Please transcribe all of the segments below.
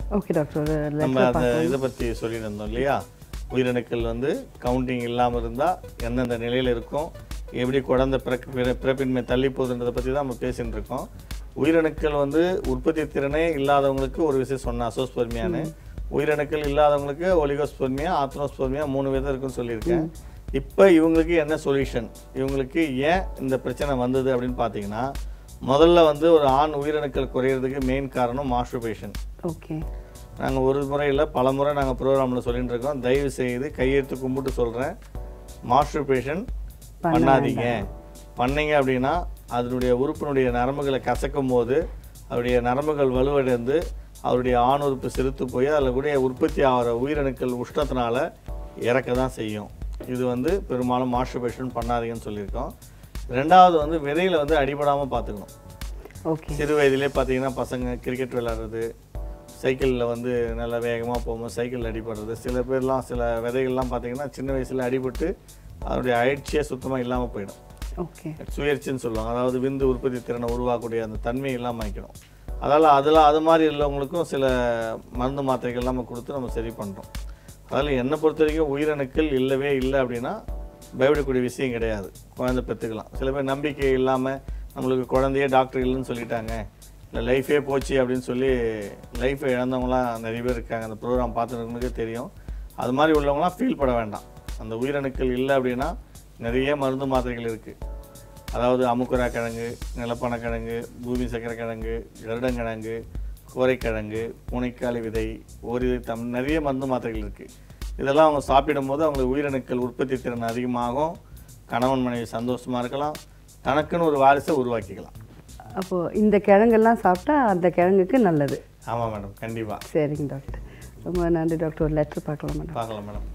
Okay doctor ஒரு நம்ம letter அந்த இதை பற்றி சொல்லியிருந்தோம் இல்லையா உயிரணுக்கள் வந்து கவுண்டிங் இல்லாமல் இருந்தால் எந்தெந்த நிலையில் இருக்கும் எப்படி குழந்தை பிறக்க பிற- பிறப்பின்மை தள்ளி போகுதுன்றதை பற்றி தான் நம்ம பேசிட்டு இருக்கோம் உயிரணுக்கள் வந்து உற்பத்தி திறனே இல்லாதவங்களுக்கு ஒரு விஷயம் சொன்னேன் அசோஸ்பெர்மியான்னு உயிரணுக்கள் இல்லாதவங்களுக்கு ஒலிகோஸ்பெர்மியா ஆத்ரோஸ்பெர்மியா மூணு விதம் இருக்குன்னு சொல்லியிருக்கேன் இப்போ இவங்களுக்கு என்ன சொல்யூஷன் இவங்களுக்கு ஏன் இந்த பிரச்சனை வந்தது அப்படின்னு பார்த்தீங்கன்னா முதல்ல வந்து ஒரு ஆண் உயிரணுக்கள் குறையிறதுக்கு மெயின் காரணம் மாஸ்டர்பேஷன் ஓகே நாங்கள் ஒரு முறை இல்லை பல முறை நாங்கள் ப்ரோக்ராமில் சொல்லிட்டு இருக்கோம் தயவு செய்து கையெழுத்து கும்பிட்டு சொல்கிறேன் மாஸ்டர்பேஷன் பண்ணாதீங்க பண்ணீங்க அப்படின்னா அதனுடைய உறுப்பினுடைய நரம்புகளை கசக்கும் போது அவருடைய நரம்புகள் வலுவடைந்து அவருடைய ஆண் உறுப்பு சிறுத்து போய் அதில் கூடிய உற்பத்தி ஆகிற உயிரணுக்கள் உஷ்ணத்தினால இறக்க தான் செய்யும் இது வந்து பெரும்பாலும் மாஸ்டர்பேஷன் பண்ணாதீங்கன்னு சொல்லியிருக்கோம் ரெண்டாவது வந்து விதையில் வந்து அடிபடாமல் பார்த்துக்கணும் ஓகே சிறு வயதிலே பார்த்தீங்கன்னா பசங்க கிரிக்கெட் விளையாடுறது சைக்கிளில் வந்து நல்லா வேகமாக போகும்போது சைக்கிள் அடிபடுறது சில பேர்லாம் சில விதைகள்லாம் பார்த்தீங்கன்னா சின்ன வயசில் அடிபட்டு அதனுடைய அயற்சியே சுத்தமாக இல்லாமல் போயிடும் ஓகே சுயற்சின்னு சொல்லுவாங்க அதாவது விந்து உற்பத்தி திறனை உருவாக்கக்கூடிய அந்த தன்மை இல்லாமல் ஆக்கிடும் அதால் அதில் அது மாதிரி உள்ளவங்களுக்கும் சில மருந்து மாத்திரைகள் நம்ம கொடுத்து நம்ம சரி பண்ணுறோம் அதில் என்னை பொறுத்த வரைக்கும் உயிரணுக்கள் இல்லவே இல்லை அப்படின்னா பயப்படக்கூடிய விஷயம் கிடையாது குழந்தை பெற்றுக்கலாம் சில பேர் நம்பிக்கை இல்லாமல் நம்மளுக்கு குழந்தையே டாக்டர் இல்லைன்னு சொல்லிட்டாங்க இல்லை லைஃபே போச்சு அப்படின்னு சொல்லி லைஃப்பை இழந்தவங்களாம் நிறைய பேர் இருக்காங்க அந்த ப்ரோக்ராம் பார்த்துருக்கவங்களுக்கே தெரியும் அது மாதிரி உள்ளவங்களாம் ஃபீல் பட வேண்டாம் அந்த உயிரணுக்கள் இல்லை அப்படின்னா நிறைய மருந்து மாத்திரைகள் இருக்குது அதாவது அமுக்குரா கிழங்கு நிலப்பனக்கிழங்கு பூமி சக்கரை கிழங்கு கருடங்கிழங்கு கோரைக்கிழங்கு பூனைக்காளி விதை ஓரிதை தம் நிறைய மருந்து மாத்திரைகள் இருக்குது இதெல்லாம் அவங்க சாப்பிடும்போது அவங்களுக்கு உயிரணுக்கள் உற்பத்தி திறன் அதிகமாகும் கணவன் மனைவி சந்தோஷமாக இருக்கலாம் தனக்குன்னு ஒரு வாரிசை உருவாக்கிக்கலாம் அப்போது இந்த கிழங்கெல்லாம் சாப்பிட்டா அந்த கிழங்குக்கு நல்லது ஆமாம் மேடம் கண்டிப்பாக சரிங்க டாக்டர் ரொம்ப நன்றி டாக்டர் ஒரு லெட்டர் பார்க்கலாம் மேடம் பார்க்கலாம் மேடம்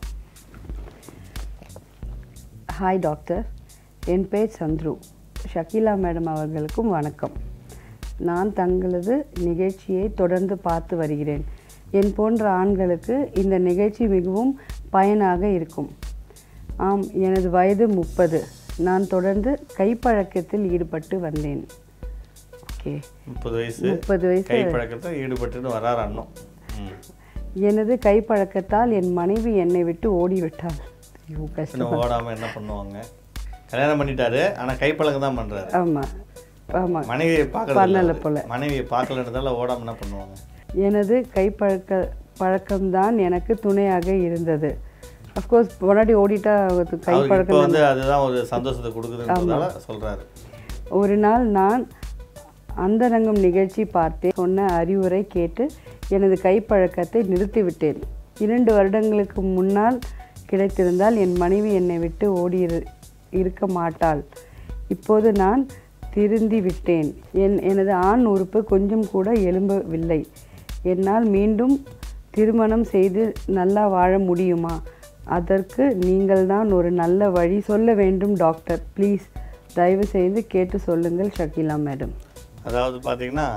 ஹாய் டாக்டர் என் பேர் சந்துரு ஷக்கீலா மேடம் அவர்களுக்கும் வணக்கம் நான் தங்களது நிகழ்ச்சியை தொடர்ந்து பார்த்து வருகிறேன் என் போன்ற ஆண்களுக்கு இந்த நிகழ்ச்சி மிகவும் பயனாக இருக்கும் ஆம் எனது வயது முப்பது நான் தொடர்ந்து கைப்பழக்கத்தில் ஈடுபட்டு வந்தேன் ஓகே முப்பது வயசு முப்பது வயசு கைப்பழக்கத்தை ஈடுபட்டுன்னு வராரு அண்ணன் ம் எனது கைப்பழக்கத்தால் என் மனைவி என்னை விட்டு ஓடிவிட்டாள் ஐயோ கஷ்டம் இன்னும் ஓடாமல் என்ன பண்ணுவாங்க கல்யாணம் பண்ணிட்டாரு ஆனால் கைப்பழக்கம் தான் பண்ணுறாரு ஆமாம் ஆமாம் மனைவியை பண்ணல பார்க்கறது போல. மனைவியை பார்க்கலன்றதால ஓடாம என்ன பண்ணுவாங்க எனது கைப்பழக்க பழக்கம்தான் எனக்கு துணையாக இருந்தது அஃப்கோர்ஸ் முன்னாடி ஓடிட்டா அது அவருக்கு இப்போ கைப்பழக்கம் வந்து அதுதான் ஒரு சந்தோஷத்தை கொடுக்குதுன்றதால சொல்றாரு ஒரு நாள் நான் அந்தரங்கம் நிகழ்ச்சி பார்த்தேன் சொன்ன அறிவுரை கேட்டு எனது கைப்பழக்கத்தை நிறுத்திவிட்டேன் இரண்டு வருடங்களுக்கு முன்னால் கிடைத்திருந்தால் என் மனைவி என்னை விட்டு ஓடி இரு- இருக்க மாட்டாள் இப்போது நான் திருந்தி விட்டேன் என் எனது ஆண் உறுப்பு கொஞ்சம் கூட எழும்பவில்லை என்னால் மீண்டும் திருமணம் செய்து நல்லா வாழ முடியுமா அதற்கு நீங்கள்தான் ஒரு நல்ல வழி சொல்ல வேண்டும் டாக்டர் ப்ளீஸ் தயவு செய்து கேட்டு சொல்லுங்கள் ஷக்கீலா மேடம் அதாவது பார்த்தீங்கன்னா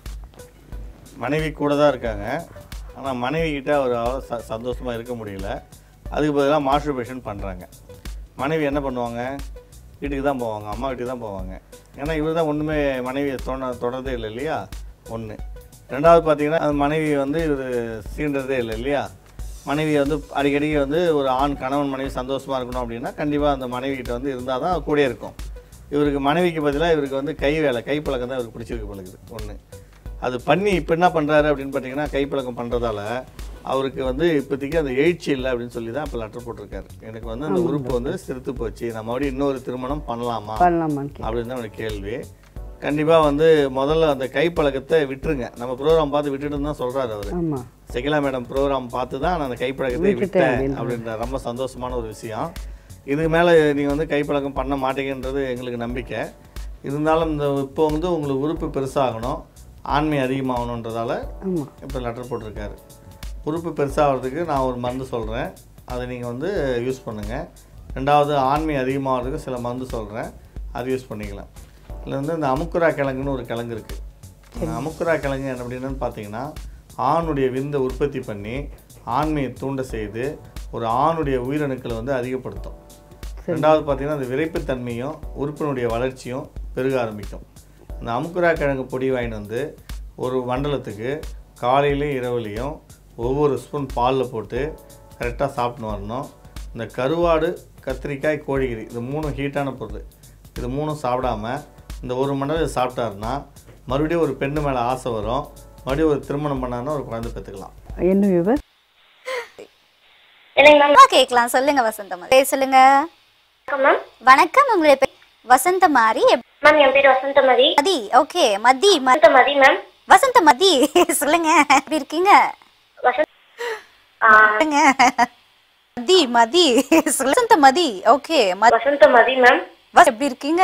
மனைவி கூட தான் இருக்காங்க ஆனால் மனைவி கிட்ட அவர் அவ்வளோ ச சந்தோஷமாக இருக்க முடியல அதுக்கு பதிலாக மாஸ்டர்பேஷன் பண்ணுறாங்க மனைவி என்ன பண்ணுவாங்க வீட்டுக்கு தான் போவாங்க அம்மா வீட்டுக்கு தான் போவாங்க ஏன்னா இவர் தான் ஒன்றுமே மனைவியை தொட தொடர்றதே இல்லை இல்லையா ஒன்று ரெண்டாவது பார்த்தீங்கன்னா அந்த மனைவி வந்து இவர் சீன்றதே இல்லை இல்லையா மனைவி வந்து அடிக்கடி வந்து ஒரு ஆண் கணவன் மனைவி சந்தோஷமாக இருக்கணும் அப்படின்னா கண்டிப்பாக அந்த மனைவி கிட்ட வந்து இருந்தால் தான் கூடயே இருக்கும் இவருக்கு மனைவிக்கு பதிலாக இவருக்கு வந்து கை வேலை கைப்பழக்கம் தான் இவருக்கு பிடிச்சிருக்கு பழகுது ஒன்று அது பண்ணி இப்போ என்ன பண்ணுறாரு அப்படின்னு பார்த்தீங்கன்னா கைப்பழக்கம் பண்ணுறதால அவருக்கு வந்து இப்போதைக்கு அந்த எழுச்சி இல்லை அப்படின்னு சொல்லி தான் இப்போ லெட்டர் போட்டிருக்காரு எனக்கு வந்து அந்த உறுப்பு வந்து சிறுத்து போச்சு நம்ம மறுபடியும் இன்னொரு திருமணம் பண்ணலாமா பண்ணலாமான்னு கே அப்படின்னு தான் ஒரு கேள்வி கண்டிப்பாக வந்து முதல்ல அந்த கைப்பழக்கத்தை விட்டுருங்க நம்ம ப்ரோக்ராம் பார்த்து விட்டுட்டு தான் சொல்கிறாரு அவர் ஆமாம் செகிலா மேடம் ப்ரோக்ராம் பார்த்து தான் நான் அந்த கைப்பழக்கத்தை விட்டேன் அப்படின்ற ரொம்ப சந்தோஷமான ஒரு விஷயம் இதுக்கு மேலே நீங்கள் வந்து கைப்பழக்கம் பண்ண மாட்டீங்கன்றது எங்களுக்கு நம்பிக்கை இருந்தாலும் இந்த இப்போ வந்து உங்களுக்கு உறுப்பு பெருசாகணும் ஆண்மை அதிகமாகணுன்றதால ஆமாம் இப்போ லெட்டர் போட்டிருக்காரு உறுப்பு பெருசாகிறதுக்கு நான் ஒரு மருந்து சொல்கிறேன் அதை நீங்கள் வந்து யூஸ் பண்ணுங்கள் ரெண்டாவது ஆண்மை அதிகமாகிறதுக்கு சில மருந்து சொல்கிறேன் அது யூஸ் பண்ணிக்கலாம் இதில் வந்து இந்த அமுக்குரா கிழங்குன்னு ஒரு கிழங்கு இருக்குது இந்த அமுக்குரா கிழங்கு என்ன அப்படின்னு பார்த்தீங்கன்னா ஆணுடைய விந்தை உற்பத்தி பண்ணி ஆண்மையை தூண்ட செய்து ஒரு ஆணுடைய உயிரணுக்களை வந்து அதிகப்படுத்தும் ரெண்டாவது பார்த்தீங்கன்னா அந்த விரைப்புத்தன்மையும் உறுப்பினுடைய வளர்ச்சியும் பெருக ஆரம்பிக்கும் அந்த அமுக்குரா கிழங்கு பொடி வாங்கிட்டு வந்து ஒரு மண்டலத்துக்கு காலையிலையும் இரவுலையும் ஒவ்வொரு ஸ்பூன் பாலில் போட்டு கரெக்டாக சாப்பிட்டு வரணும் இந்த கருவாடு கத்திரிக்காய் கோழிக்கறி இது மூணும் ஹீட்டான பொருள் இது மூணும் சாப்பிடாம இந்த ஒரு மணி நேரம் இதை சாப்பிட்டாருன்னா மறுபடியும் ஒரு பெண்ணு மேலே ஆசை வரும் மறுபடியும் ஒரு திருமணம் பண்ணாருன்னா ஒரு குழந்தை பெற்றுக்கலாம் என்ன விவர் என்னங்க மேம் அம்மா கேட்கலாம் சொல்லுங்க வசந்தமாரி பேர் சொல்லுங்க வணக்கம் மேம் வணக்கம் உங்களுடைய பேர் வசந்தமாரி எப்- மேம் என் பேர் வசந்தமதி மதி ஓகே மதி ம- வசந்தமதி மேம் வசந்த மதி சொல்லுங்க எப்படி இருக்கீங்க வசந்த் ஆ, சொல்லுங்க மதி மதி சொல்லு. வசந்த மதி ஓகே ம- வசந்தமதி மேம் வச- எப்படி இருக்கீங்க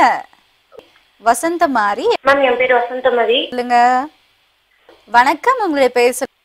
வசந்த மாரி மேம் என் பேர் வசந்தமதி சொல்லுங்க வணக்கம் உங்களுடைய பேர் சொல்-